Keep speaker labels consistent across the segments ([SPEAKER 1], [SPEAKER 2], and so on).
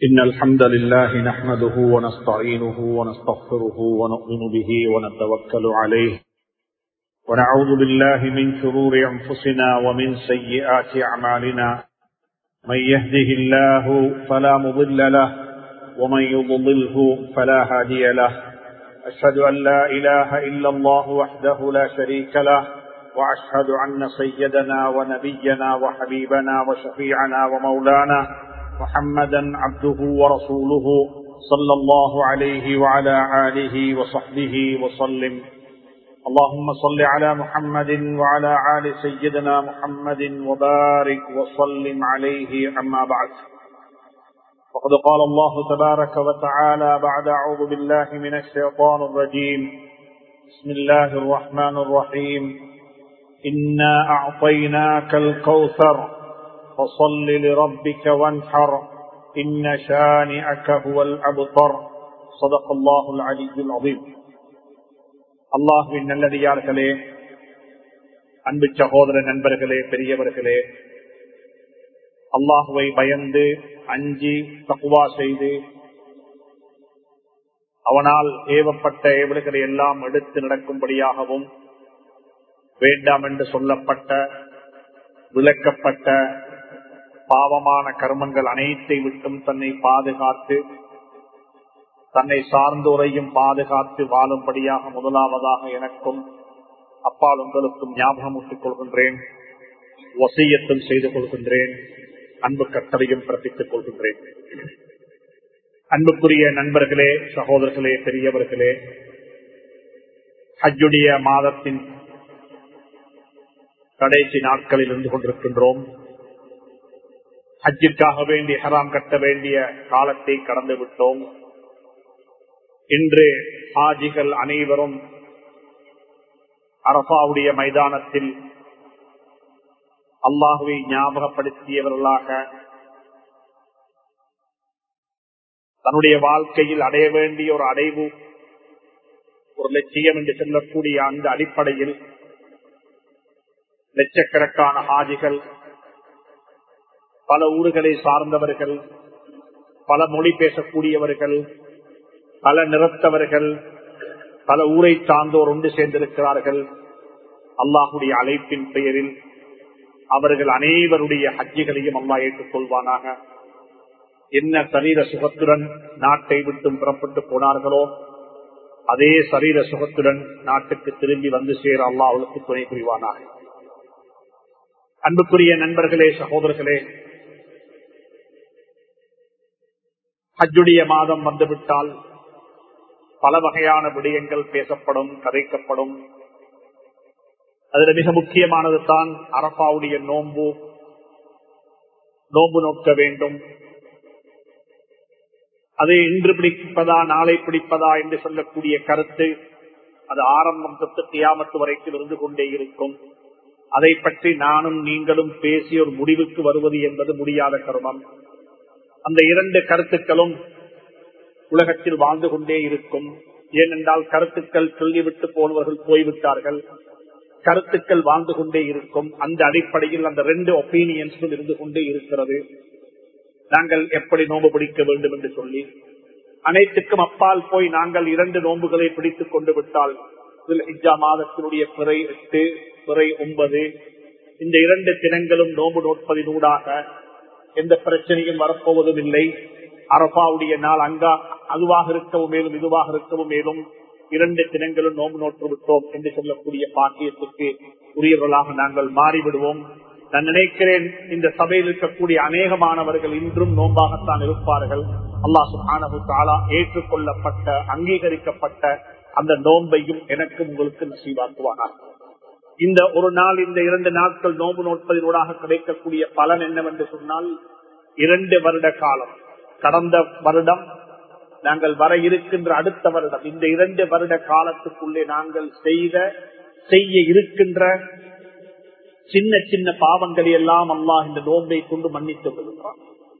[SPEAKER 1] إن الحمد لله نحمده ونستعينه ونستغفره ونؤمن به ونتوكل عليه ونعوذ بالله من شرور أنفسنا ومن سيئات أعمالنا من يهده الله فلا مضل له ومن يضلله فلا هادي له أشهد أن لا إله إلا الله وحده لا شريك له وأشهد أن سيدنا ونبينا وحبيبنا وشفيعنا ومولانا محمدا عبده ورسوله صلى الله عليه وعلى آله وصحبه وسلم اللهم صل على محمد وعلى آل سيدنا محمد وبارك وسلم عليه أما بعد وقد قال الله تبارك وتعالى بعد أعوذ بالله من الشيطان الرجيم بسم الله الرحمن الرحيم إنا أعطيناك الكوثر فصل لربك وانحر إن شانئك هو الأبطر صدق الله العلي العظيم அல்லாஹுவின் நல்லடியார்களே அன்பு சகோதர நண்பர்களே பெரியவர்களே அல்லாஹுவை பயந்து அஞ்சி தக்குவா செய்து அவனால் ஏவப்பட்ட ஏவல்களை எல்லாம் எடுத்து நடக்கும்படியாகவும் வேண்டாம் என்று சொல்லப்பட்ட விளக்கப்பட்ட பாவமான கர்மங்கள் அனைத்தை விட்டும் தன்னை பாதுகாத்து தன்னை சார்ந்தோரையும் பாதுகாத்து வாழும்படியாக முதலாவதாக எனக்கும் அப்பால் உங்களுக்கும் ஞாபகமூட்டிக் கொள்கின்றேன் வசியத்தும் செய்து கொள்கின்றேன் அன்பு கட்டளையும் பிறப்பித்துக் கொள்கின்றேன் அன்புக்குரிய நண்பர்களே சகோதரர்களே பெரியவர்களே ஹஜ்ஜுடைய மாதத்தின் கடைசி நாட்களில் இருந்து கொண்டிருக்கின்றோம் ஹஜ்ஜிற்காக வேண்டி ஹராம் கட்ட வேண்டிய காலத்தை கடந்து விட்டோம் இன்று ஹாஜிகள் அனைவரும் அரபாவுடைய மைதானத்தில் அல்லாஹுவை ஞாபகப்படுத்தியவர்களாக தன்னுடைய வாழ்க்கையில் அடைய வேண்டிய ஒரு அடைவு ஒரு லட்சியம் என்று சொல்லக்கூடிய அந்த அடிப்படையில் லட்சக்கணக்கான ஹாஜிகள் பல ஊர்களை சார்ந்தவர்கள் பல மொழி பேசக்கூடியவர்கள் பல நிறத்தவர்கள் பல ஊரை சார்ந்தோர் ஒன்று சேர்ந்திருக்கிறார்கள் அல்லாஹுடைய அழைப்பின் பெயரில் அவர்கள் அனைவருடைய ஹஜ்ஜிகளையும் அல்லா ஏற்றுக் கொள்வானாக என்ன சரீர சுகத்துடன் நாட்டை விட்டும் புறப்பட்டு போனார்களோ அதே சரீர சுகத்துடன் நாட்டுக்கு திரும்பி வந்து சேர அல்லா அவளுக்கு துணை புரிவானாக அன்புக்குரிய நண்பர்களே சகோதரர்களே ஹஜ்ஜுடைய மாதம் வந்துவிட்டால் பல வகையான விடயங்கள் பேசப்படும் கதைக்கப்படும் அதுல மிக முக்கியமானது தான் அரப்பாவுடைய நோன்பு நோன்பு நோக்க வேண்டும் அது இன்று பிடிப்பதா நாளை பிடிப்பதா என்று சொல்லக்கூடிய கருத்து அது ஆரம்பம் தொட்டு தியாமத்து வரைக்கும் இருந்து கொண்டே இருக்கும் அதை பற்றி நானும் நீங்களும் பேசி ஒரு முடிவுக்கு வருவது என்பது முடியாத கருமம் அந்த இரண்டு கருத்துக்களும் உலகத்தில் வாழ்ந்து கொண்டே இருக்கும் ஏனென்றால் கருத்துக்கள் சொல்லிவிட்டு போனவர்கள் போய்விட்டார்கள் கருத்துக்கள் வாழ்ந்து கொண்டே இருக்கும் அந்த அடிப்படையில் அந்த ரெண்டு ஒப்பீனியன்ஸும் இருந்து கொண்டே இருக்கிறது நாங்கள் எப்படி நோம்பு பிடிக்க வேண்டும் என்று சொல்லி அனைத்துக்கும் அப்பால் போய் நாங்கள் இரண்டு நோன்புகளை பிடித்துக் கொண்டு விட்டால் இஜா மாதத்தினுடைய பிறை எட்டு பிறை ஒன்பது இந்த இரண்டு தினங்களும் நோன்பு நோட்பதினூடாக எந்த பிரச்சனையும் வரப்போவதும் இல்லை அரபாவுடைய நாள் அங்கா அதுவாக இருக்கவும் மேலும் இதுவாக இருக்கவும் மேலும் இரண்டு தினங்களும் நோம்பு நோற்று விட்டோம் என்று சொல்லக்கூடிய பாக்கியத்துக்கு உரியவர்களாக நாங்கள் மாறிவிடுவோம் நான் நினைக்கிறேன் இந்த சபையில் இருக்கக்கூடிய அநேகமானவர்கள் இன்றும் நோம்பாகத்தான் இருப்பார்கள் அல்லாஹு தாலா ஏற்றுக்கொள்ளப்பட்ட அங்கீகரிக்கப்பட்ட அந்த நோன்பையும் எனக்கும் உங்களுக்கு நசீவாக்குவானார் இந்த ஒரு நாள் இந்த இரண்டு நாட்கள் நோன்பு நோட்பதனூடாக கிடைக்கக்கூடிய பலன் என்னவென்று சொன்னால் இரண்டு வருட காலம் கடந்த வருடம் நாங்கள் வர இருக்கின்ற அடுத்த வருடம் இந்த இரண்டு வருட காலத்துக்குள்ளே நாங்கள் செய்த செய்ய இருக்கின்ற சின்ன சின்ன பாவங்களை எல்லாம் அல்லாஹ் இந்த நோன்பை கொண்டு மன்னித்து விடுகிறான்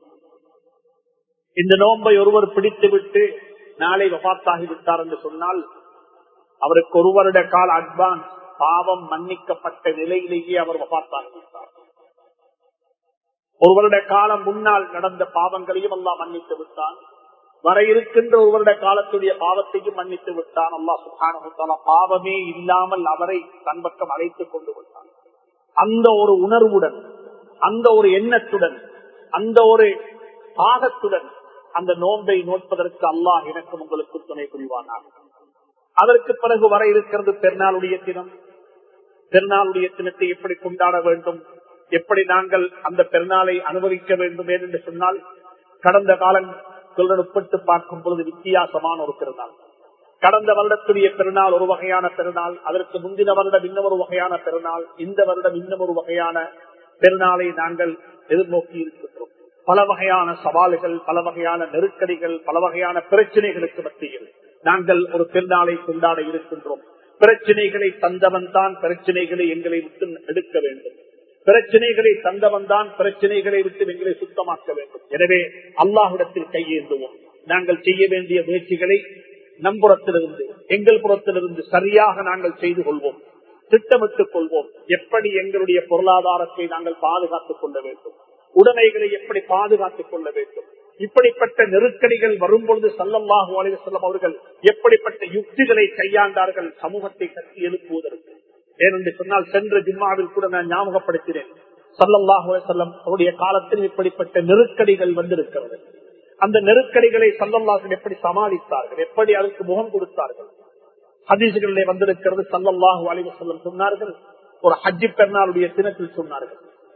[SPEAKER 1] இந்த நோன்பை ஒருவர் பிடித்துவிட்டு நாளை வபாத்தாகிவிட்டார் என்று சொன்னால் அவருக்கு ஒரு வருட கால அட்வான்ஸ் பாவம் மன்னிக்கப்பட்ட நிலையிலேயே அவர் வபாத்தாகிவிட்டார் ஒரு வருட காலம் முன்னால் நடந்த பாவங்களையும் அல்லா மன்னித்து விட்டான் வர இருக்கின்ற ஒரு வருட காலத்துடைய பாவத்தையும் மன்னித்து விட்டான் அல்லா சுகான பாவமே இல்லாமல் அவரை தன் பக்கம் அழைத்துக் கொண்டு விட்டான் அந்த ஒரு உணர்வுடன் அந்த ஒரு எண்ணத்துடன் அந்த ஒரு பாகத்துடன் அந்த நோன்பை நோட்பதற்கு அல்லாஹ் எனக்கும் உங்களுக்கு துணை புரிவானார் அதற்கு பிறகு வர இருக்கிறது பெருநாளுடைய தினம் பெருநாளுடைய தினத்தை எப்படி கொண்டாட வேண்டும் எப்படி நாங்கள் அந்த பெருநாளை அனுபவிக்க வேண்டும் என்று சொன்னால் கடந்த காலங்களுடன் ஒப்பிட்டு பார்க்கும் பொழுது வித்தியாசமான ஒரு பெருநாள் கடந்த வருடத்துடைய பெருநாள் ஒரு வகையான பெருநாள் அதற்கு முந்தின வருடம் இன்னும் ஒரு வகையான பெருநாள் இந்த வருடம் இன்னும் ஒரு வகையான பெருநாளை நாங்கள் எதிர்நோக்கி இருக்கின்றோம் பல வகையான சவால்கள் பல வகையான நெருக்கடிகள் பல வகையான பிரச்சனைகளுக்கு மத்தியில் நாங்கள் ஒரு பெருநாளை கொண்டாட இருக்கின்றோம் பிரச்சனைகளை தந்தவன் தான் பிரச்சனைகளை எங்களை விட்டு எடுக்க வேண்டும் பிரச்சனைகளை தந்தவன் தான் பிரச்சனைகளை விட்டு எங்களை சுத்தமாக்க வேண்டும் எனவே அல்லாஹிடத்தில் கையேந்துவோம் நாங்கள் செய்ய வேண்டிய முயற்சிகளை நம்புறத்திலிருந்து எங்கள் புறத்திலிருந்து சரியாக நாங்கள் செய்து கொள்வோம் திட்டமிட்டுக் கொள்வோம் எப்படி எங்களுடைய பொருளாதாரத்தை நாங்கள் பாதுகாத்துக் கொள்ள வேண்டும் உடைமைகளை எப்படி பாதுகாத்துக் கொள்ள வேண்டும் இப்படிப்பட்ட நெருக்கடிகள் வரும்பொழுது சல்லல்லாஹு அலிவசல்லம் அவர்கள் எப்படிப்பட்ட யுக்திகளை கையாண்டார்கள் சமூகத்தை கட்டி எழுப்புவதற்கு ஏனென்று சொன்னால் சென்ற ஜிம்மாவில் கூட நான் ஞாபகப்படுத்தினேன் சல்லல்லாஹு அலிசல்லம் அவருடைய காலத்தில் இப்படிப்பட்ட நெருக்கடிகள் வந்திருக்கிறது அந்த நெருக்கடிகளை சல்லல்லாஹர்கள் எப்படி சமாளித்தார்கள் எப்படி அதற்கு முகம் கொடுத்தார்கள் ஹதீசுகளிலே வந்திருக்கிறது சல்லல்லாஹு அலிவசல்லம் சொன்னார்கள் ஒரு ஹஜ்ஜி பெருநாளுடைய தினத்தில் சொன்னார்கள்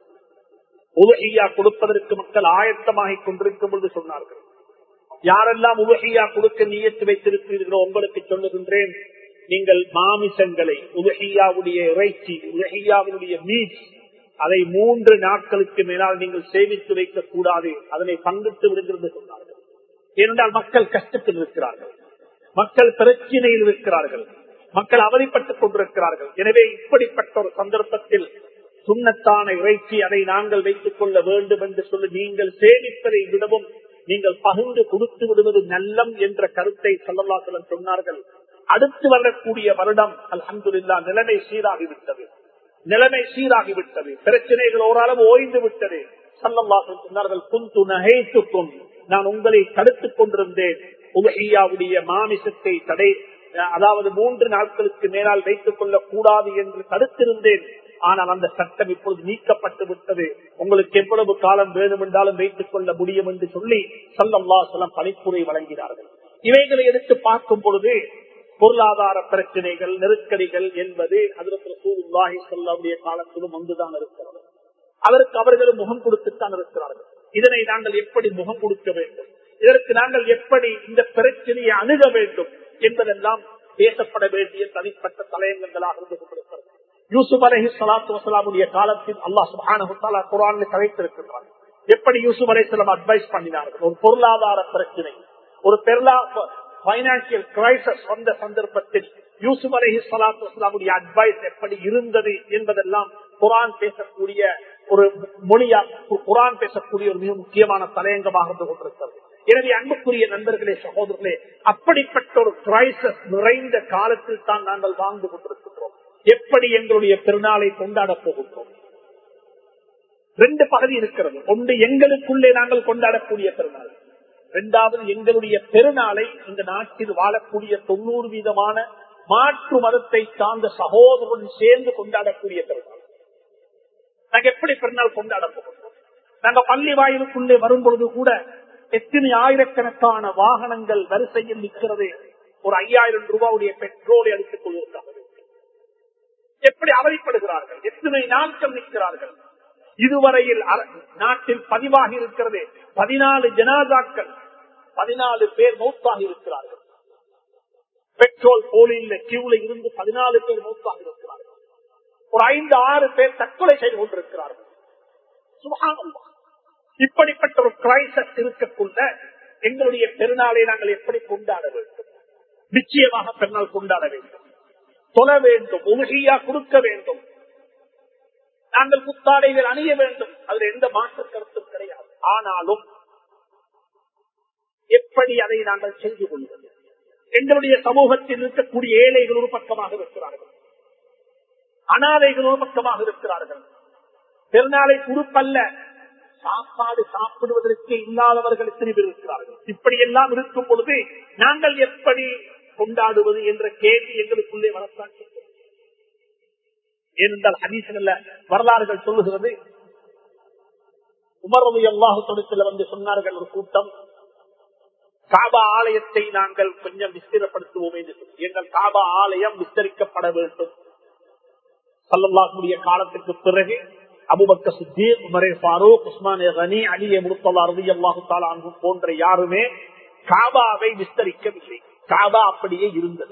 [SPEAKER 1] உலகையா கொடுப்பதற்கு மக்கள் ஆயத்தமாகிக் கொண்டிருக்கும் பொழுது சொன்னார்கள் யாரெல்லாம் உலகையா கொடுக்க நீயத்து வைத்திருக்கிறீர்களோ உங்களுக்கு சொல்லுகின்றேன் நீங்கள் மாமிசங்களை உலகையாவுடைய இறைச்சி உலகையாவுடைய மீட் அதை மூன்று நாட்களுக்கு மேலால் நீங்கள் சேமித்து வைக்க கூடாது அதனை பங்கிட்டு விடுகிறது சொன்னார்கள் ஏனென்றால் மக்கள் கஷ்டத்தில் இருக்கிறார்கள் மக்கள் பிரச்சனையில் இருக்கிறார்கள் மக்கள் அவதிப்பட்டுக் கொண்டிருக்கிறார்கள் எனவே இப்படிப்பட்ட ஒரு சந்தர்ப்பத்தில் சுண்ணத்தான இறைச்சி அதை நாங்கள் வைத்துக் கொள்ள வேண்டும் என்று சொல்லி நீங்கள் சேமிப்பதை விடவும் நீங்கள் பகிர்ந்து கொடுத்து விடுவது நல்லம் என்ற கருத்தை சொல்லலாசலம் சொன்னார்கள் அடுத்து வரக்கூடிய வருடம் அல்ஹம்துல்லா நிலைமை சீராகிவிட்டது நிலைமை சீராகிவிட்டது பிரச்சனைகள் ஓரளவு ஓய்ந்து விட்டது சல்லல்லாசன் சொன்னார்கள் குந்து நகைத்துக்கும் நான் உங்களை தடுத்துக் கொண்டிருந்தேன் உலகையாவுடைய மாமிசத்தை தடை அதாவது மூன்று நாட்களுக்கு மேலால் வைத்துக் கொள்ளக் கூடாது என்று தடுத்திருந்தேன் ஆனால் அந்த சட்டம் இப்பொழுது நீக்கப்பட்டு விட்டது உங்களுக்கு எவ்வளவு காலம் வேணும் என்றாலும் வைத்துக் கொள்ள முடியும் என்று சொல்லி சல்லல்லா சொல்லம் பணிப்புரை வழங்கினார்கள் இவைகளை எடுத்து பார்க்கும் பொழுது பொருளாதார பிரச்சனைகள் நெருக்கடிகள் என்பது அதற்கு சூழ்நாகி சொல்லாவுடைய காலத்திலும் வந்துதான் இருக்கிறது அதற்கு அவர்களும் முகம் கொடுத்துத்தான் இருக்கிறார்கள் இதனை நாங்கள் எப்படி முகம் கொடுக்க வேண்டும் இதற்கு நாங்கள் எப்படி இந்த பிரச்சனையை அணுக வேண்டும் என்பதெல்லாம் பேசப்பட வேண்டிய தனிப்பட்ட தலையங்கங்களாக இருந்து கொண்டிருக்கிறது யூசுப் அலஹி சலாத்து வசலாமுடைய காலத்தில் அல்லாஹ் சுபான குரான் கதைத்திருக்கிறார் எப்படி யூசுப் அலைசலாம் அட்வைஸ் பண்ணினார்கள் ஒரு பொருளாதார பிரச்சனை ஒரு பெருளா பைனான்சியல் கிரைசஸ் வந்த சந்தர்ப்பத்தில் யூசுப் அலஹி சலாத்து வசலாமுடைய அட்வைஸ் எப்படி இருந்தது என்பதெல்லாம் குரான் பேசக்கூடிய ஒரு மொழியா குரான் பேசக்கூடிய ஒரு மிக முக்கியமான தலையங்கமாக இருந்து கொண்டிருக்கிறது எனவே அன்புக்குரிய நண்பர்களே சகோதரர்களே அப்படிப்பட்ட ஒரு கிரைசஸ் நிறைந்த காலத்தில் தான் நாங்கள் வாழ்ந்து கொண்டிருக்கின்றோம் எப்படி எங்களுடைய பெருநாளை கொண்டாட போகின்றோம் ரெண்டு பகுதி இருக்கிறது ஒன்று எங்களுக்குள்ளே நாங்கள் கொண்டாடக்கூடிய பெருநாள் இரண்டாவது எங்களுடைய பெருநாளை இந்த நாட்டில் வாழக்கூடிய தொண்ணூறு வீதமான மாற்று மதத்தை சார்ந்த சகோதரருடன் சேர்ந்து கொண்டாடக்கூடிய பெருநாள் நாங்க எப்படி பெருநாள் கொண்டாட போகின்றோம் நாங்க பள்ளி வாயிலுக்குள்ளே வரும் பொழுது கூட எத்தனை ஆயிரக்கணக்கான வாகனங்கள் வரிசையில் நிற்கிறது ஒரு ஐயாயிரம் ரூபாவுடைய பெட்ரோலை அடித்துக் கொள்வதற்காக எப்படி அவதிப்படுகிறார்கள் எத்தனை நாட்கள் நிற்கிறார்கள் இதுவரையில் நாட்டில் பதிவாகி இருக்கிறது பதினாலு ஜனாதாக்கள் பதினாலு பேர் மௌத்தாகி இருக்கிறார்கள் பெட்ரோல் போலியில் கியூல இருந்து பதினாலு பேர் மௌத்தாகி இருக்கிறார்கள் ஒரு ஐந்து ஆறு பேர் தற்கொலை செய்து கொண்டிருக்கிறார்கள் இப்படிப்பட்ட ஒரு கிரைசஸ் இருக்கக்குள்ள எங்களுடைய பெருநாளை நாங்கள் எப்படி கொண்டாட வேண்டும் நிச்சயமாக பெருநாள் கொண்டாட வேண்டும் தொழ வேண்டும் உலகியா கொடுக்க வேண்டும் நாங்கள் புத்தாடைகள் அணிய வேண்டும் அதுல எந்த மாற்று கருத்தும் கிடையாது ஆனாலும் எப்படி அதை நாங்கள் செய்து கொள்வது எங்களுடைய சமூகத்தில் இருக்கக்கூடிய ஏழைகள் ஒரு பக்கமாக இருக்கிறார்கள் அனாதைகள் ஒரு பக்கமாக இருக்கிறார்கள் பெருநாளை குறிப்பல்ல சாப்பாடு சாப்பிடுவதற்கு இல்லாதவர்கள் எத்தனை பேர் இருக்கிறார்கள் இப்படி எல்லாம் இருக்கும் பொழுது நாங்கள் எப்படி கொண்டாடுவது என்ற கேள்வி எங்களுக்குள்ளே வரத்தான் செய்கிறது. ஏனென்றால் ஹதீசுகள்ல வரலாறுகள் சொல்லுகிறது உமரது அல்லாஹு தொடத்தில் வந்து சொன்னார்கள் ஒரு கூட்டம் காபா ஆலயத்தை நாங்கள் கொஞ்சம் விஸ்திரப்படுத்துவோம் என்று சொல்லி எங்கள் காபா ஆலயம் விஸ்தரிக்கப்பட வேண்டும் சல்லல்லாஹுடைய காலத்துக்கு பிறகு அபுபக்க சித்தீர் உமரே ஃபாரூக் உஸ்மானே கனி அலிய முருத்தல்லா ரவி அல்லாஹு தாலா போன்ற யாருமே காபாவை விஸ்தரிக்கவில்லை காபா அப்படியே இருந்தது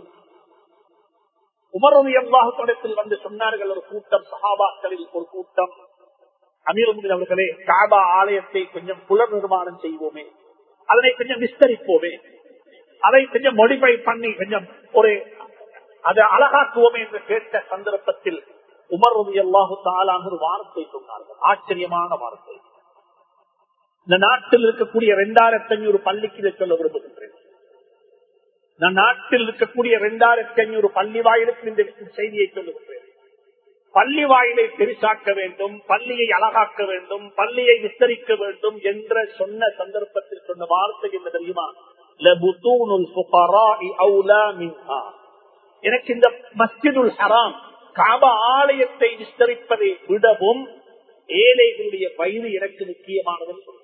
[SPEAKER 1] உமரவி அல்லாஹு தொடத்தில் வந்து சொன்னார்கள் ஒரு கூட்டம் சஹாபாக்களில் ஒரு கூட்டம் அமீரமுடின் அவர்களே காபா ஆலயத்தை கொஞ்சம் புலர் நிர்மாணம் செய்வோமே அதனை கொஞ்சம் விஸ்தரிப்போமே அதை கொஞ்சம் மொடிஃபை பண்ணி கொஞ்சம் ஒரு அதை அழகாக்குவோமே என்று கேட்ட சந்தர்ப்பத்தில் உமர் ரவி அல்லாஹு தாலான ஒரு வார்த்தை சொன்னார்கள் ஆச்சரியமான வார்த்தை இந்த நாட்டில் இருக்கக்கூடிய இரண்டாயிரத்தி ஐநூறு பள்ளிக்கு இதை சொல்ல விரும்புகின்றேன் நான் நாட்டில் இருக்கக்கூடிய இரண்டாயிரத்தி ஐநூறு பள்ளி வாயிலுக்கு இந்த செய்தியை சொல்லுகின்றேன் பள்ளி வாயிலை பெருசாக்க வேண்டும் பள்ளியை அழகாக்க வேண்டும் பள்ளியை விஸ்தரிக்க வேண்டும் என்ற சொன்ன சந்தர்ப்பத்தில் சொன்ன வார்த்தை என்ன தெரியுமா லபுத்தூனுல் ஃபுகராஇ அவுலா மின்ஹா. எனக்கு இந்த மஸ்ஜிதுல் ஹராம் காபா ஆலயத்தை விஸ்தரிப்பதை விடவும் ஏழைகளுடைய வயிறு எனக்கு முக்கியமானது சொல்றார்.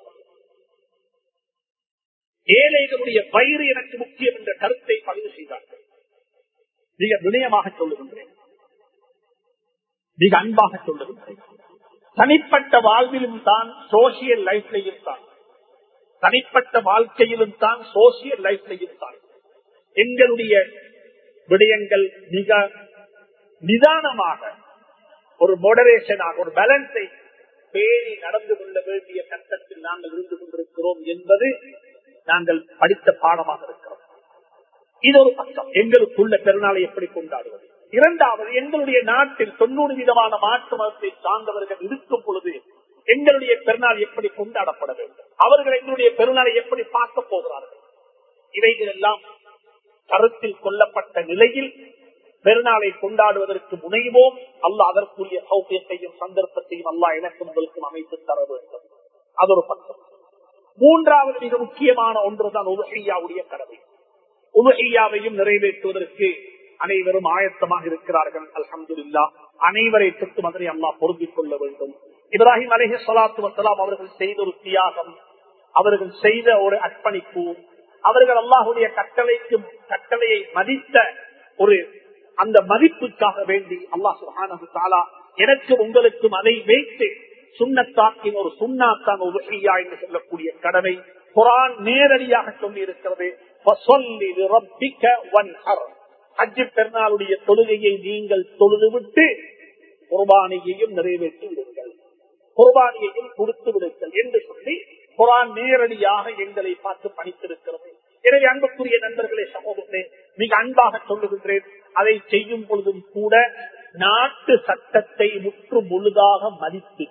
[SPEAKER 1] ஏழைகளுடைய வயிறு எனக்கு முக்கியம் என்ற கருத்தை பதிவு செய்தார்கள் மிக வினயமாக சொல்லுகின்றேன் மிக அன்பாக சொல்லுகின்றேன் தனிப்பட்ட வாழ்விலும் தான் சோசியல் லைஃப்லையும் தான் தனிப்பட்ட வாழ்க்கையிலும் தான் சோசியல் லைஃப்லையும் தான் எங்களுடைய விடயங்கள் மிக நிதானமாக ஒரு மோடரேஷனாக ஒரு பேலன்ஸை பேணி நடந்து கொள்ள வேண்டிய கட்டத்தில் நாங்கள் இருந்து கொண்டிருக்கிறோம் என்பது நாங்கள் படித்த பாடமாக இருக்கிறோம் இது ஒரு பக்கம் எங்களுக்குள்ள பெருநாளை எப்படி கொண்டாடுவது இரண்டாவது எங்களுடைய நாட்டில் தொண்ணூறு விதமான மாற்று மதத்தை சார்ந்தவர்கள் இருக்கும் பொழுது எங்களுடைய பெருநாள் எப்படி கொண்டாடப்பட வேண்டும் அவர்கள் எங்களுடைய பெருநாளை எப்படி பார்க்க போகிறார்கள் இவைகள் எல்லாம் கருத்தில் கொள்ளப்பட்ட நிலையில் பெருநாளை கொண்டாடுவதற்கு முனைவோம் அல்ல அதற்குரிய சௌக்கியத்தையும் சந்தர்ப்பத்தையும் அல்லா எனக்கும் உங்களுக்கும் அமைத்து தர வேண்டும் அது ஒரு பக்கம் மூன்றாவது மிக முக்கியமான ஒன்றுதான் உலகையாவுடைய கடமை உலகையாவையும் நிறைவேற்றுவதற்கு அனைவரும் ஆயத்தமாக இருக்கிறார்கள் அல்ஹம்துல்லா அனைவரை தொட்டு அதனை அல்லா பொருந்திக் கொள்ள வேண்டும் இப்ராஹிம் அலேஹி சலாத்து வசலாம் அவர்கள் செய்த ஒரு தியாகம் அவர்கள் செய்த ஒரு அர்ப்பணிப்பு அவர்கள் அல்லாஹுடைய கட்டளைக்கு கட்டளையை மதித்த ஒரு அந்த மதிப்புக்காக வேண்டி அல்லாஹ் சுஹானு தாலா எனக்கு உங்களுக்கும் அதை வைத்து சுண்ணத்தாக்கின் ஒரு சுண்ணாத்தான் ஒரு செய்யா என்று சொல்லக்கூடிய கடமை குரான் நேரடியாக சொல்லி இருக்கிறது ஹஜ்ஜு பெருநாளுடைய தொழுகையை நீங்கள் தொழுதுவிட்டு குர்பானியையும் நிறைவேற்றி விடுங்கள் குர்பானியையும் கொடுத்து விடுங்கள் என்று சொல்லி குரான் நேரடியாக எங்களை பார்த்து பணித்திருக்கிறது எனவே அன்புக்குரிய நண்பர்களே சமூகத்தை மிக அன்பாக சொல்லுகின்றேன் அதை செய்யும் பொழுதும் கூட நாட்டு சட்டத்தை முற்று முழுதாக மதித்து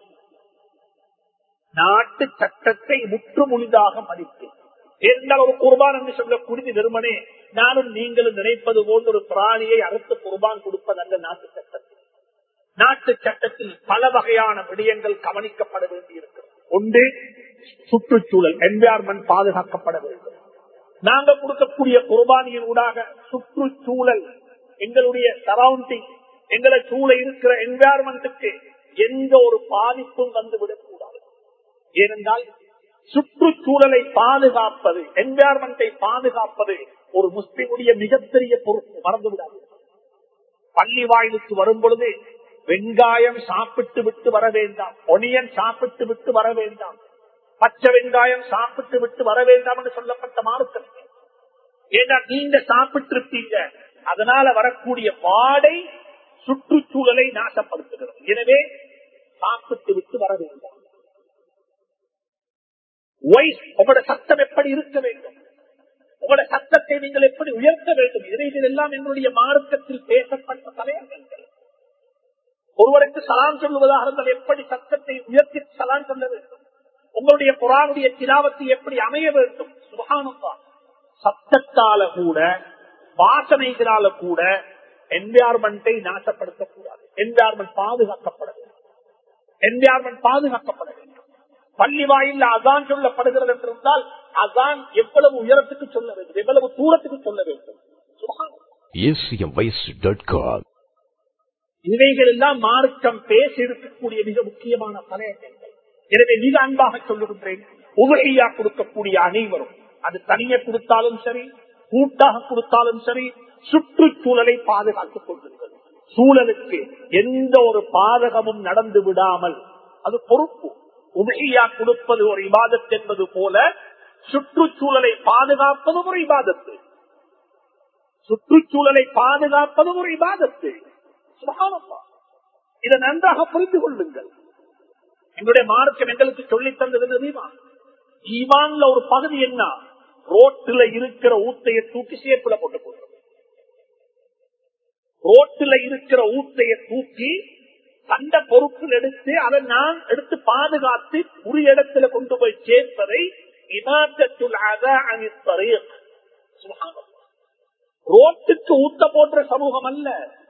[SPEAKER 1] நாட்டு சட்டத்தை முற்று முழுதாக மதித்து இருந்தால் ஒரு குர்பான் என்று சொல்லக்கூடிய வெறுமனே நானும் நீங்களும் நினைப்பது போன்ற ஒரு பிராணியை அறுத்து குர்பான் கொடுப்பது அந்த நாட்டு சட்டத்தில் நாட்டு சட்டத்தில் பல வகையான விடயங்கள் கவனிக்கப்பட வேண்டியிருக்கிறது ஒன்று சுற்றுச்சூழல் என்வாரன்மெண்ட் பாதுகாக்கப்பட வேண்டும் நாங்கள் கொடுக்கக்கூடிய குர்பானியின் ஊடாக சுற்றுச்சூழல் எங்களுடைய சரௌண்டிங் எங்களை சூழ இருக்கிற என்வாரன்மெண்ட்டுக்கு எந்த ஒரு பாதிப்பும் வந்துவிடக் கூடாது ஏனென்றால் சுற்றுச்சூழலை பாதுகாப்பது என்வாரன்மெண்டை பாதுகாப்பது ஒரு முஸ்லிமுடைய மிகப்பெரிய பொறுப்பு மறந்துவிடாது பள்ளி வாயிலுக்கு வரும் பொழுது வெங்காயம் சாப்பிட்டு விட்டு வர வேண்டாம் ஒனியன் சாப்பிட்டு விட்டு வர வேண்டாம் பச்சை வெங்காயம் சாப்பிட்டு விட்டு வர வேண்டாம் என்று சொல்லப்பட்ட மார்க்கம் ஏன்னா நீங்க சாப்பிட்டு இருப்பீங்க அதனால வரக்கூடிய வாடை சுற்றுச்சூழலை நாசப்படுத்துகிறது எனவே சாப்பிட்டு விட்டு வர வேண்டாம் உங்களோட சத்தம் எப்படி இருக்க வேண்டும் உங்களோட சத்தத்தை நீங்கள் எப்படி உயர்த்த வேண்டும் இவைகள் எல்லாம் என்னுடைய மார்க்கத்தில் பேசப்பட்ட தலையங்கள் ஒருவருக்கு சலான் சொல்லுவதாக இருந்தால் எப்படி சத்தத்தை உயர்த்தி சலான் சொல்ல வேண்டும் உங்களுடைய குரானுடைய திலாவத்தை எப்படி அமைய வேண்டும் சுகானந்தா சத்தத்தால கூட வாசனைகளால கூட என்விரான்மெண்டை நாசப்படுத்தக்கூடாது என்விரான்மெண்ட் பாதுகாக்கப்பட வேண்டும் என்விரான்மெண்ட் பாதுகாக்கப்பட வேண்டும் பள்ளி வாயில் அதான் சொல்லப்படுகிறது என்றிருந்தால் அதான் எவ்வளவு உயரத்துக்கு சொல்ல வேண்டும் எவ்வளவு தூரத்துக்கு சொல்ல வேண்டும் சுப்ஹானல்லாஹ்.
[SPEAKER 2] acmvoice.com.
[SPEAKER 1] இவைகள் எல்லாம் மார்க்கம் பேசி இருக்கக்கூடிய மிக முக்கியமான தலையங்கங்கள் எனவே மிக அன்பாக சொல்லுகின்றேன் உபகையா கொடுக்கக்கூடிய அனைவரும் அது தனியே கொடுத்தாலும் சரி கூட்டாக கொடுத்தாலும் சரி சுற்றுச்சூழலை பாதுகாத்துக் கொள்ளுங்கள் சூழலுக்கு எந்த ஒரு பாதகமும் நடந்து விடாமல் அது பொறுப்பு உபகையா கொடுப்பது ஒரு இபாதத் என்பது போல சுற்றுச்சூழலை பாதுகாப்பதும் ஒரு இபாதத்து சுற்றுச்சூழலை பாதுகாப்பதும் ஒரு இபாதத்து சுபஹானல்லாஹ். இதை நன்றாக புரிந்து கொள்ளுங்கள் எங்களுடைய மார்க்கம் எங்களுக்கு சொல்லித் தந்தது தெரியுமா ஈவான்ல ஒரு பகுதி என்ன ரோட்டில் இருக்கிற ஊத்தையை தூக்கி சேப்புல போட்டு போடுறது ரோட்டில் இருக்கிற ஊத்தையை தூக்கி சண்ட பொறுப்பில் எடுத்து அதை நான் எடுத்து பாதுகாத்து உரிய இடத்துல கொண்டு போய் சேர்ப்பதை இமாத்தத்துள் அதா அணித்தரீக். சுப்ஹானல்லாஹ். ரோட்டுக்கு ஊத்த போன்ற சமூகம் அல்ல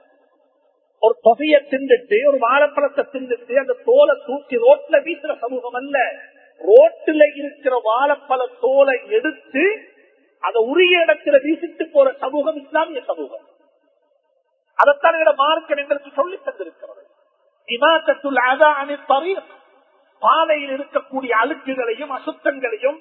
[SPEAKER 1] ஒரு தொகையை தின்னுட்டு ஒரு வாழைப்பழத்தை தின்னுட்டு அந்த தோலை தூக்கி ரோட்ல வீசுற சமூகம் அல்ல ரோட்டுல இருக்கிற வாழைப்பழ தோலை எடுத்து அதை உரிய இடத்துல வீசிட்டு போற சமூகம் இஸ்லாமிய சமூகம் அதைத்தான் எங்களோட மார்க்கம் எங்களுக்கு சொல்லி தந்திருக்கிறது இமாத்தத்துள் அதா அணி பாதையில் இருக்கக்கூடிய அழுக்குகளையும் அசுத்தங்களையும்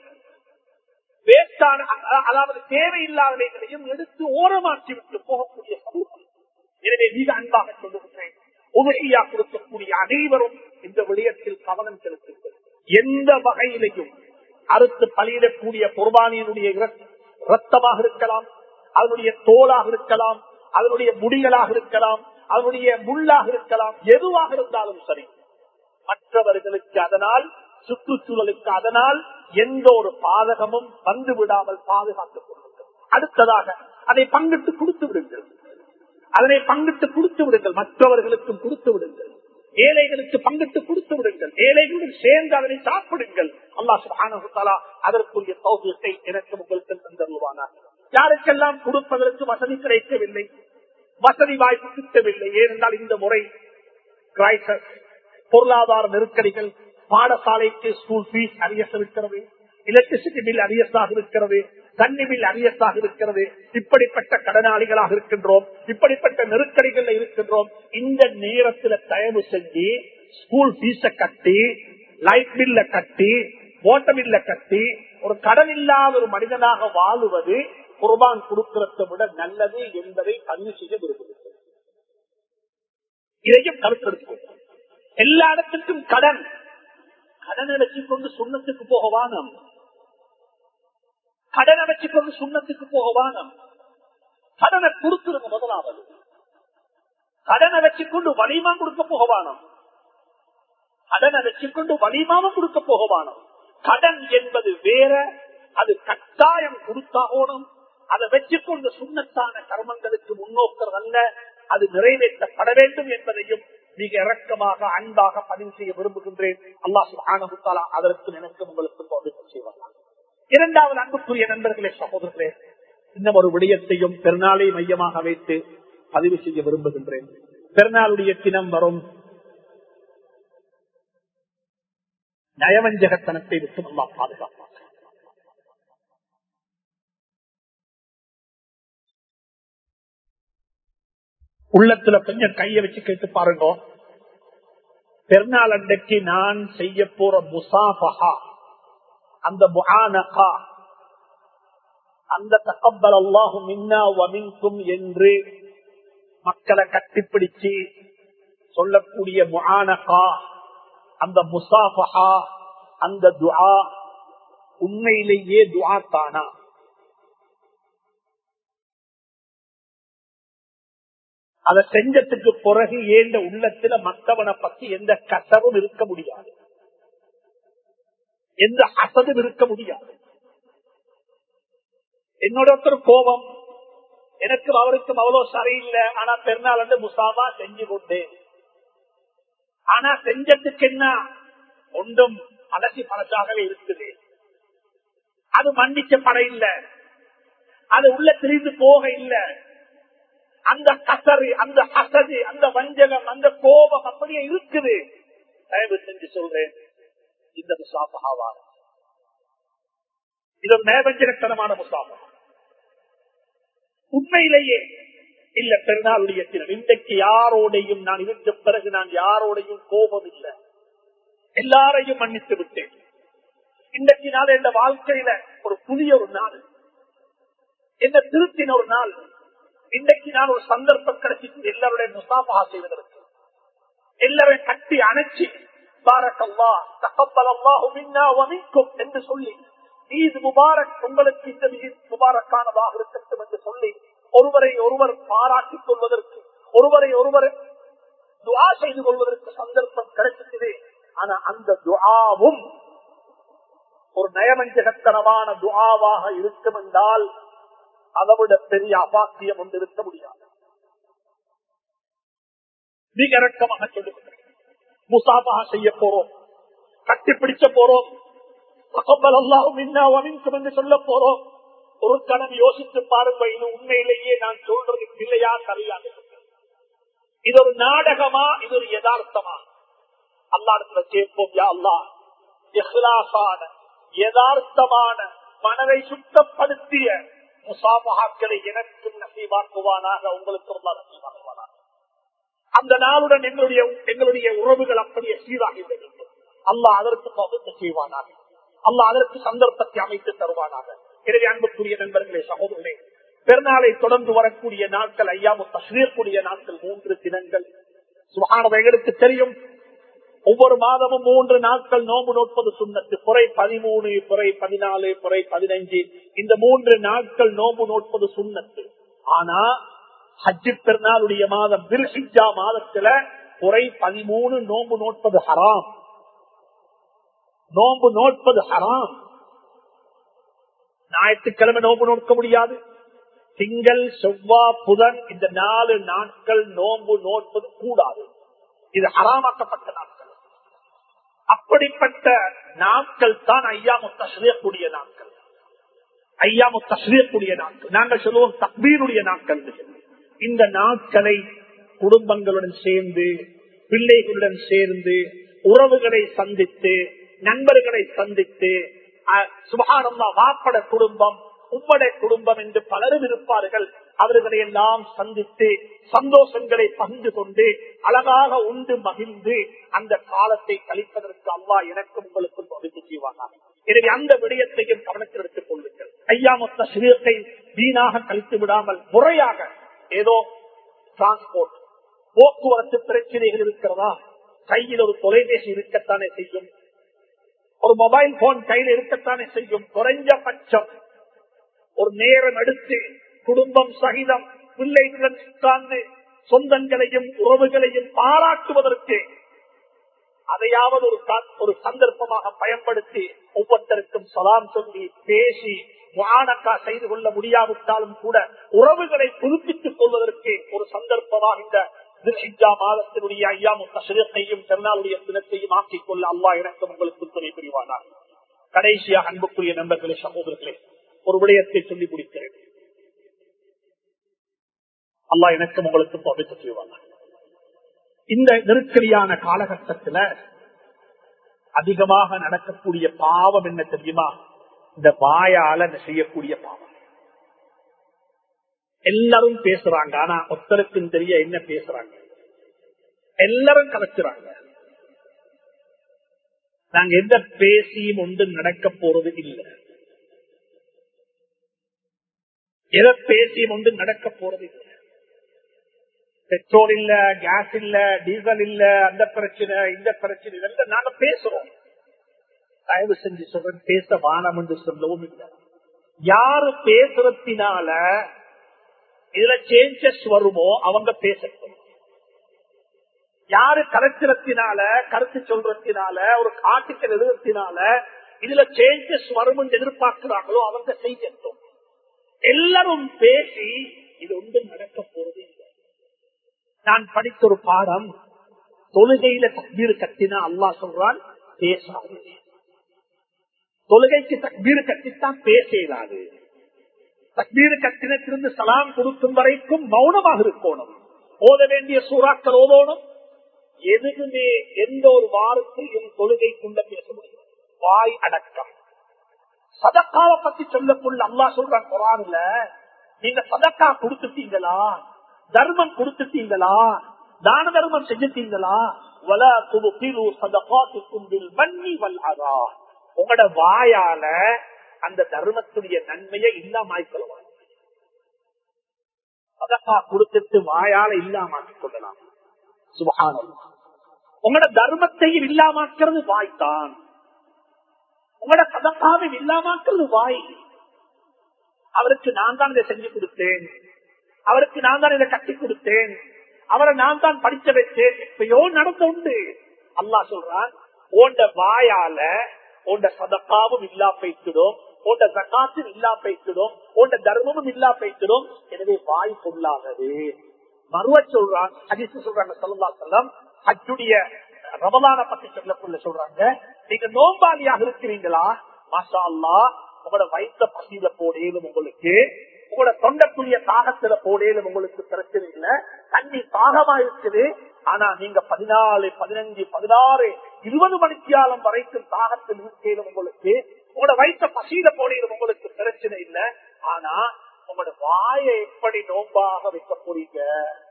[SPEAKER 1] வேஸ்டான அ- அதாவது தேவையில்லாதவைகளையும் எடுத்து ஓரமாக்கி விட்டு போகக்கூடிய சமூகம் எனவே மிக அன்பாக சொல்லுகின்றேன் உதவியா கொடுக்கக்கூடிய அனைவரும் இந்த விடயத்தில் கவனம் செலுத்துங்கள் எந்த வகையிலையும் அறுத்து பலியிடக்கூடிய குர்பானியினுடைய இர- இரத்தமாக இருக்கலாம் அதனுடைய தோலாக இருக்கலாம் அதனுடைய முடிகளாக இருக்கலாம் அதனுடைய முள்ளாக இருக்கலாம் எதுவாக இருந்தாலும் சரி மற்றவர்களுக்கு அதனால் சுற்றுச்சூழலுக்கு அதனால் எந்த ஒரு பாதகமும் வந்து விடாமல் பாதுகாத்துக் கொள்ளுங்கள் அடுத்ததாக அதை பங்கிட்டு கொடுத்து விடுங்கள் அதனை பங்கிட்டு கொடுத்து விடுங்கள் மற்றவர்களுக்கும் கொடுத்து விடுங்கள் ஏழைகளுக்கு பங்கிட்டு கொடுத்து விடுங்கள் ஏழைகளுடன் சேர்ந்து அதனை சாப்பிடுங்கள் அல்லாஹ் சுப்ஹானஹு வ தஆலா அதற்குரிய தௌஃபீக்கை எனக்கு உங்களுக்கு தந்தருவானார் யாருக்கெல்லாம் கொடுப்பதற்கு வசதி கிடைக்கவில்லை வசதி வாய்ப்பு கிட்டவில்லை ஏனென்றால் இந்த முறை கிரைசஸ் பொருளாதார நெருக்கடிகள் பாடசாலைக்கு ஸ்கூல் ஃபீஸ் அரியஸ் இருக்கிறது எலக்ட்ரிசிட்டி பில் அரியஸாக இருக்கிறது தண்ணி பில் அரியஸாக இருக்கிறது இப்படிப்பட்ட கடனாளிகளாக இருக்கின்றோம் இப்படிப்பட்ட நெருக்கடிகள் இருக்கின்றோம் இந்த நேரத்தில் தயவு செஞ்சு ஸ்கூல் ஃபீஸ கட்டி லைட் பில்ல கட்டி வாட்டர் பில்ல கட்டி ஒரு கடன் இல்லாத ஒரு மனிதனாக வாழுவது குர்பான் கொடுக்கிறதை விட நல்லது என்பதை பதிவு செய்ய விரும்புகிறேன் இதையும் கருத்தெடுக்கும் எல்லா இடத்துக்கும் கடன் கடனை வச்சுக்கொண்டு சுண்ணத்துக்கு போக வானம் கடனை வச்சுக்கொண்டு சுண்ணத்துக்கு போக வானம் கடனை கொடுத்துருங்க முதலாவது கடனை வச்சுக்கொண்டு வலிமா கொடுக்க போக வானம் கடனை வச்சுக்கொண்டு வலிமாவும் கொடுக்க போக வானம் கடன் என்பது வேற அது கட்டாயம் கொடுத்தாகணும் அதை வச்சுக்கொண்டு சுண்ணத்தான கர்மங்களுக்கு முன்னோக்கிறது அல்ல அது நிறைவேற்றப்பட வேண்டும் என்பதையும் மிக இறக்கமாக அன்பாக பதிவு செய்ய விரும்புகின்றேன் அல்லாஹ் சுப்ஹானஹு வ தஆலா அதற்கு எனக்கு உங்களுக்கு தோல்வி செய்வாங்க இரண்டாவது அன்புக்குரிய நண்பர்களே சகோதரர்களே இன்னும் ஒரு விடயத்தையும் பெருநாளை மையமாக வைத்து பதிவு செய்ய விரும்புகின்றேன் பெருநாளுடைய தினம் வரும் நயவஞ்சகத்தனத்தை விட்டு நல்லா பாதுகாப்பாங்க உள்ளத்துல கொஞ்சம் கைய வச்சு கேட்டு பாருங்க பெருநாள் அன்றைக்கு நான் செய்ய போற முசாஃபஹா அந்த முஆனகா அந்த தகப்பல் அல்லாஹு மின்னா வமின்கும் என்று மக்களை கட்டிப்பிடிச்சு சொல்லக்கூடிய முஆனகா அந்த முசாஃபஹா அந்த துஆ உண்மையிலேயே துஆ தானா அதை செஞ்சதுக்கு பிறகு ஏண்ட உள்ளத்துல மத்தவனை பத்தி எந்த கசவும் இருக்க முடியாது எந்த அசதும் இருக்க முடியாது என்னோட ஒருத்தர் கோபம் எனக்கும் அவருக்கும் அவ்வளவு சரியில்லை ஆனா பெருநாள் வந்து முசாவா செஞ்சு கொண்டேன் ஆனா செஞ்சதுக்கு என்ன ஒன்றும் அலசி பழசாகவே இருக்குது அது மன்னிக்கப்பட இல்லை அது உள்ள திரிந்து போக இல்லை அந்த கசரு அந்த அசது அந்த வஞ்சகம் அந்த கோபம் அப்படியே இருக்குது தயவு செஞ்சு சொல்றேன் இந்த முசாபகாவாக இது ஒரு நேபஞ்சனத்தனமான முசாபா உண்மையிலேயே இல்ல பெருநாளுடைய தினம் இன்றைக்கு யாரோடையும் நான் இருந்த பிறகு நான் யாரோடையும் கோபம் இல்லை எல்லாரையும் மன்னித்து விட்டேன் இன்றைக்கு நாள் என் வாழ்க்கையில ஒரு புதிய ஒரு நாள் என்ன திருத்தின ஒரு நாள் இன்றைக்கு நான் ஒரு சந்தர்ப்பம் கிடைச்சிட்டு எல்லாருடைய முசாபகா செய்வதற்கு எல்லாரையும் கட்டி அணைச்சி பாரக்கல்லா தகப்பலல்லா மின்கும் என்று சொல்லி ஈத் முபாரக் உங்களுக்கு இந்த முபாரக்கானதாக இருக்கட்டும் என்று சொல்லி ஒருவரை ஒருவர் பாராட்டிக் கொள்வதற்கு ஒருவரை ஒருவர் துவா செய்து கொள்வதற்கு சந்தர்ப்பம் கிடைச்சிட்டது ஆனா அந்த துவாவும் ஒரு நயமஞ்சகத்தனமான துவாவாக இருக்கும் என்றால் அதை விட பெரிய அபாக்கியம் ஒன்று இருக்க முடியாது மிக இறக்கமாக சொல்லுங்கள் முசாபாக செய்ய போறோம் கட்டிப்பிடிச்ச போறோம் என்று சொல்ல போறோம் ஒரு கணம் யோசித்து பாருங்க இது உண்மையிலேயே நான் சொல்றது இல்லையா சரியாது இது ஒரு நாடகமா இது ஒரு யதார்த்தமா அல்லாடத்துல கேட்போம் யா அல்லா இஹ்லாசான யதார்த்தமான மனதை சுத்தப்படுத்திய முசாபகாக்களை எனக்கும் நசீவாக்குவானாக உங்களுக்கும் நசீவாக்குவானாக அந்த நாளுடன் எங்களுடைய எங்களுடைய உறவுகள் அப்படியே சீராகி வேண்டும் அல்லாஹ் அதற்கு பகுத்து செய்வானாக அல்லாஹ் அதற்கு சந்தர்ப்பத்தை அமைத்து தருவானாக எனவே அன்புக்குரிய நண்பர்களே சகோதரர்களே பெருநாளை தொடர்ந்து வரக்கூடிய நாட்கள் ஐயாமு தஸ்ரீர்க்கூடிய நாட்கள் மூன்று தினங்கள் சுகானவைகளுக்கு தெரியும் ஒவ்வொரு மாதமும் மூன்று நாட்கள் நோம்பு நோட்பது சுண்ணத்து குறை பதிமூணு குறை பதினாலு குறை பதினைஞ்சு இந்த மூன்று நாட்கள் நோம்பு நோட்பது சுண்ணத்து ஆனா ஹஜ்ஜி பெருநாளுடைய மாதம் திருஹிஜா மாதத்துல குறை பதிமூணு நோம்பு நோட்பது ஹராம் நோம்பு நோட்பது ஹராம் ஞாயிற்றுக்கிழமை நோம்பு நோக்க முடியாது திங்கள் செவ்வா புதன் இந்த நாலு நாட்கள் நோம்பு நோட்பது கூடாது இது ஹராமாக்கப்பட்ட நாட்கள் அப்படிப்பட்ட நாட்கள் தான் ஐயாமு தஸ்ரீயக்கூடிய நாட்கள் ஐயாமு தஸ்ரீயக்கூடிய நாட்கள் நாங்கள் சொல்லுவோம் தக்பீருடைய நாட்கள் இந்த நாட்களை குடும்பங்களுடன் சேர்ந்து பிள்ளைகளுடன் சேர்ந்து உறவுகளை சந்தித்து நண்பர்களை சந்தித்து சுபகானந்தா வாப்பட குடும்பம் உம்மட குடும்பம் என்று பலரும் இருப்பார்கள் அவர்களை எல்லாம் சந்தித்து சந்தோஷங்களை பகிர்ந்து கொண்டு அழகாக உண்டு மகிழ்ந்து அந்த காலத்தை கழிப்பதற்கு அல்லா எனக்கும் உங்களுக்கும் ஒதுக்கி செய்வாங்க எனவே அந்த விடயத்தையும் கவனத்தில் எடுத்துக் கொள்ளுங்கள் ஐயாமொத்த சிறியத்தை வீணாக கழித்து விடாமல் முறையாக ஏதோ டிரான்ஸ்போர்ட் போக்குவரத்து பிரச்சனைகள் இருக்கிறதா கையில் ஒரு தொலைபேசி இருக்கத்தானே செய்யும் ஒரு மொபைல் போன் கையில் இருக்கத்தானே செய்யும் குறைஞ்சபட்சம் ஒரு நேரம் எடுத்து குடும்பம் சகிதம் பிள்ளைகளுடன் உட்கார்ந்து சொந்தங்களையும் உறவுகளையும் பாராட்டுவதற்கு அதையாவது ஒரு ஒரு சந்தர்ப்பமாக பயன்படுத்தி ஒவ்வொருத்தருக்கும் சலாம் சொல்லி பேசி வானக்கா செய்து கொள்ள முடியாவிட்டாலும் கூட உறவுகளை புதுப்பித்துக் கொள்வதற்கு ஒரு சந்தர்ப்பமாக இந்த திருஷிஜா மாதத்தினுடைய ஐயாமு தசரத்தையும் திருநாளுடைய தினத்தையும் ஆக்கிக் கொள்ள அல்லா எனக்கு உங்களுக்கு துணை புரிவானார் கடைசியாக அன்புக்குரிய நண்பர்களே சகோதரர்களே ஒரு விடயத்தை சொல்லி முடிக்கிறேன் அல்லா எனக்கும் உங்களுக்கும் பவித்து செய்வாங்க இந்த நெருக்கடியான காலகட்டத்தில் அதிகமாக நடக்கக்கூடிய பாவம் என்ன தெரியுமா இந்த வாயால செய்யக்கூடிய பாவம் எல்லாரும் பேசுறாங்க ஆனா ஒருத்தருக்கும் தெரிய என்ன பேசுறாங்க எல்லாரும் கலைச்சுறாங்க நாங்க எந்த பேசியும் ஒன்று நடக்க போறது இல்லை எதை பேசியும் ஒன்று நடக்க போறது இல்லை பெட்ரோல் இல்ல கேஸ் இல்ல டீசல் இல்ல அந்த பிரச்சனை இந்த பிரச்சனை இதெல்லாம் நாங்க பேசுறோம் தயவு செஞ்சு சொல்றேன் பேச வானம் என்று சொல்லவும் இல்லை யாரு பேசுறதுனால இதுல சேஞ்சஸ் வருமோ அவங்க பேசட்டும் யாரு கலைச்சிரத்தினால கருத்து சொல்றதுனால ஒரு ஆர்டிக்கல் எழுதுறதுனால இதுல சேஞ்சஸ் வரும் என்று எதிர்பார்க்கிறாங்களோ அவங்க செய்யட்டும் எல்லாரும் பேசி இது ஒன்றும் நடக்க போறது இல்லை நான் படித்த ஒரு பாடம் தொழுகையில தக்பீர் கட்டினா அல்லா சொல்றான் பேசாது தொழுகைக்கு தக்பீர் கட்டித்தான் பேசலாது தக்பீர் கட்டினத்திலிருந்து சலாம் கொடுக்கும் வரைக்கும் மௌனமாக இருக்கணும் ஓத வேண்டிய சூறாக்கள் ஓதோணும் எதுவுமே எந்த ஒரு வாரத்தையும் தொழுகைக்குள்ள பேச முடியும் வாய் அடக்கம் சதக்காவை பத்தி சொல்லக்குள்ள அல்லா சொல்றான் குரான்ல நீங்க சதக்கா கொடுத்துட்டீங்களா தர்மம் கொடுத்துட்டீங்களா தான தர்மம் செஞ்சுட்டீங்களா வல துபுகிரு சதகாத்துக்கும் பில் மன்னி வல் அதா உங்களோட வாயால அந்த தர்மத்துடைய நன்மையை இல்லாம சதக்கா கொடுத்துட்டு வாயால இல்லாமாக்கிக் கொள்ளலாம் சுபகானம் உங்களோட தர்மத்தையும் இல்லாமாக்கிறது வாய்த்தான் உங்களோட சதக்காவை இல்லாமாக்கிறது வாய் அவருக்கு நான் தான் இதை செஞ்சு கொடுத்தேன் அவருக்கு நான் தான் இதை கட்டி கொடுத்தேன் அவரை நான் தான் படிக்க வச்சேன் இப்பயோ நடந்த உண்டு அல்லா சொல்றான் ஓண்ட வாயால ஓண்ட சதக்காவும் இல்லா பைத்திடும் ஓண்ட சகாத்தும் இல்லா பைத்திடும் ஓண்ட தர்மமும் இல்லா பைத்திடும் எனவே வாய் பொருளானது மறுவ சொல்றான் ஹரிசு சொல்றாங்க சொல்லா செல்லம் ஹஜ்ஜுடைய ரமலான பத்தி சொல்லக்குள்ள சொல்றாங்க நீங்க நோம்பாளியாக இருக்கிறீங்களா மாஷா அல்லா உங்களோட வயிற்ற பசியில போடேலும் உங்களுக்கு உங்களோட தொண்டக்குரிய தாகத்துல போடேலும் உங்களுக்கு பிரச்சனை இல்ல தண்ணி தாகமா இருக்குது ஆனா நீங்க பதினாலு பதினஞ்சு பதினாறு இருபது மணித்தியாலம் வரைக்கும் தாகத்தில் இருக்கேலும் உங்களுக்கு உங்களோட வயிற்ற பசியில போடேலும் உங்களுக்கு பிரச்சனை இல்ல ஆனா உங்களோட வாயை எப்படி நோம்பாக வைக்க போறீங்க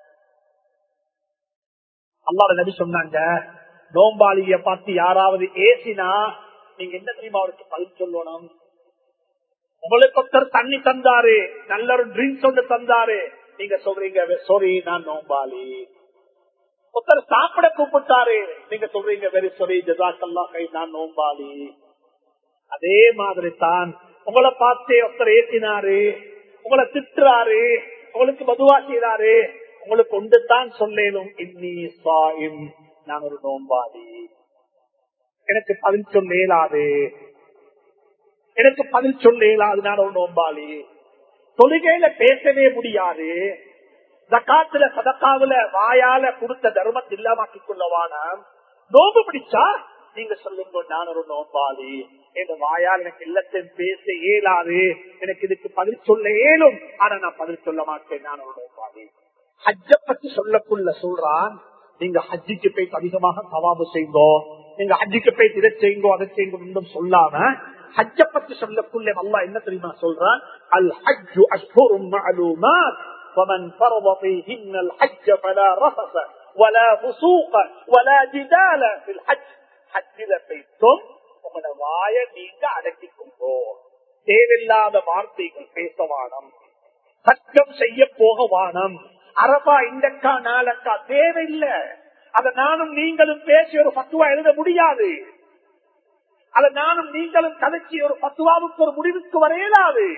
[SPEAKER 1] அல்லாத நபி சொன்னாங்க நோம்பாளிய பார்த்து யாராவது ஏசினா நீங்க என்ன தெரியுமா அவருக்கு பதில் சொல்லணும் உங்களுக்கு ஒருத்தர் தண்ணி தந்தாரு நல்ல ஒரு ட்ரிங்க்ஸ் ஒன்று தந்தாரு நீங்க சொல்றீங்க சாரி நான் நோம்பாளி ஒருத்தர் சாப்பிட கூப்பிட்டாரு நீங்க சொல்றீங்க வெரி சாரி ஜதாக்கல்லா கை நான் நோம்பாளி அதே மாதிரி தான் உங்களை பார்த்தே ஒருத்தர் ஏற்றினாரு உங்களை திட்டுறாரு உங்களுக்கு மதுவா செய்யறாரு உங்களுக்கு ஒன்று தான் சொல்லேனும் இன்னி சாயும் நான் ஒரு நோம்பாளி எனக்கு பதில் சொல்ல இயலாது எனக்கு பதில் சொல்ல இயலாது நான் ஒரு நோம்பாளி தொழுகையில பேசவே முடியாது ஜக்காத்துல சதக்காவுல வாயால கொடுத்த தர்மத்தை இல்லாமக்கிக் கொள்ளவான நோம்பு பிடிச்சா நீங்க சொல்லுங்க நான் ஒரு நோம்பாளி என் வாயால் எனக்கு இல்லத்தையும் பேச இயலாது எனக்கு இதுக்கு பதில் சொல்ல இயலும் ஆனா நான் பதில் சொல்ல மாட்டேன் நான் ஒரு நோம்பாளி ஹஜ்ஜ பத்தி சொல்லக்குள்ள சொல்றான் நீங்க ஹஜ்ஜிக்கு போய் அதிகமாக சவாபு செய்தோ நீங்க ஹஜ்ஜிக்கு போய் இதை செய்யுங்கோ அதை செய்யுங்க சொல்லாம ஹஜ்ஜ பத்தி சொல்லக்குள்ள நல்லா என்ன தெரியுமா சொல்றான் அல் ஹஜ்ஜு அஷ்ஹுரும் மஅலூமாத் ومن فرض فيهن الحج فلا رفث ولا فسوق ولا جدال في الحج حجல பேசும் உங்களோட வாய நீங்க அடக்கிக்கொண்டோ தேவையில்லாத வார்த்தைகள் பேசவானம் சட்டம் செய்ய போக வானம் அரபா இண்டக்கா நாளக்கா தேவையில்லை அதை நானும் நீங்களும் பேசி ஒரு பத்துவா எழுத முடியாது அதை நானும் நீங்களும் கதைச்சி ஒரு பத்துவாவுக்கு ஒரு முடிவுக்கு வரையலாது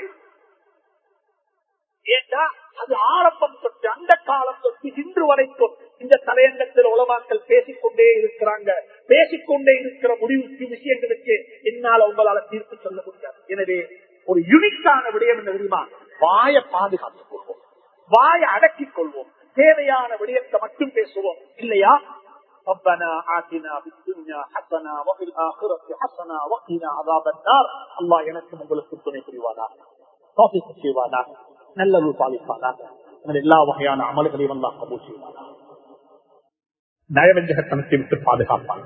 [SPEAKER 1] ஏண்டா அது ஆரம்பம் தொட்டு அந்த காலம் தொட்டு இன்று வரைக்கும் இந்த தலையங்கத்தில் உலமாக்கள் பேசிக்கொண்டே இருக்கிறாங்க பேசிக்கொண்டே இருக்கிற முடிவுக்கு விஷயங்களுக்கு என்னால் உங்களால தீர்ப்பு சொல்ல முடியாது எனவே ஒரு யுனிக்கான விடயம் என்ன தெரியுமா வாய பாதுகாத்துக் கொள்வோம் வாய அடக்கிக் கொள்வோம் தேவையான விடயத்தை மட்டும் பேசுவோம் இல்லையா ربنا آتنا في الدنيا حسنة وفي الآخرة حسنة وقنا عذاب النار الله எனக்கும் உங்களுக்கு துணை புரிவானாக தோப்பிக்கு செய்வானாக நல்லது பாலிப்பானாக எல்லா வகையான அமல்களையும் எல்லாம் கபூல் செய்வானாக நயவஞ்சகத்தனத்தை விட்டு பாதுகாப்பாங்க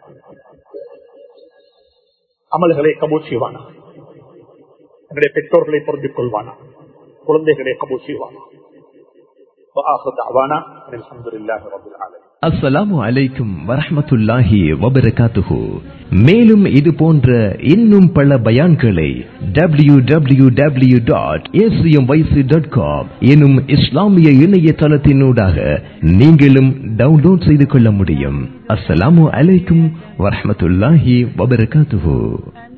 [SPEAKER 1] அமல்களை கபூல் செய்வானா எங்களுடைய பெற்றோர்களை பொருந்திக் கொள்வானா குழந்தைகளை கபூல் செய்வானா
[SPEAKER 2] அஸ்ஸலாமு அலைக்கும் வரஹமத்துல்லாஹி வபரகாத்துஹு மேலும் இது போன்ற இன்னும் பல பயான்களை W W W dot ACM Y C dot com எனும் இஸ்லாமிய இணையதளத்தினூடாக நீங்களும் டவுன்லோட் செய்து கொள்ள முடியும் அஸ்ஸலாமு அலைக்கும் வரஹமத்துல்லாஹி வபரகாத்துஹு